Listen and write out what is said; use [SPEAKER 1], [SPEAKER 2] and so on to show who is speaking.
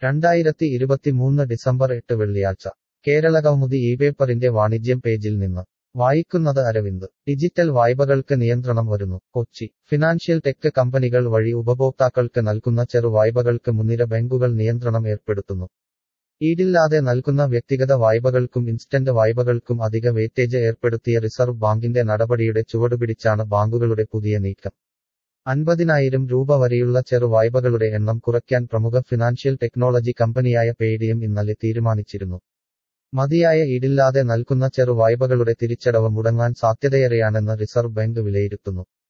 [SPEAKER 1] രണ്ടായിരത്തി ഇരുപത്തിമൂന്ന് ഡിസംബർ എട്ട് വെള്ളിയാഴ്ച കേരള കൗമുദി ഈ പേപ്പറിന്റെ വാണിജ്യം പേജിൽ നിന്ന് വായിക്കുന്നത് അരവിന്ദ് ഡിജിറ്റൽ വായ്പകൾക്ക് നിയന്ത്രണം വരുന്നു കൊച്ചി ഫിനാൻഷ്യൽ ടെക് കമ്പനികൾ വഴി ഉപഭോക്താക്കൾക്ക് നൽകുന്ന ചെറു വായ്പകൾക്ക് മുൻനിര ബാങ്കുകൾ നിയന്ത്രണം ഏർപ്പെടുത്തുന്നു ഈടില്ലാതെ നൽകുന്ന വ്യക്തിഗത വായ്പകൾക്കും ഇൻസ്റ്റന്റ് വായ്പകൾക്കും അധിക വെയിറ്റേജ് ഏർപ്പെടുത്തിയ റിസർവ് ബാങ്കിന്റെ നടപടിയുടെ ചുവടുപിടിച്ചാണ് ബാങ്കുകളുടെ പുതിയ നീക്കം അൻപതിനായിരം രൂപ വരെയുള്ള ചെറു വായ്പകളുടെ എണ്ണം കുറയ്ക്കാൻ പ്രമുഖ ഫിനാൻഷ്യൽ ടെക്നോളജി കമ്പനിയായ പേടിഎം ഇന്നലെ തീരുമാനിച്ചിരുന്നു മതിയായ ഈടില്ലാതെ നൽകുന്ന ചെറു വായ്പകളുടെ തിരിച്ചടവ് മുടങ്ങാൻ സാധ്യതയേറെയാണെന്ന് റിസർവ് ബാങ്ക് വിലയിരുത്തുന്നു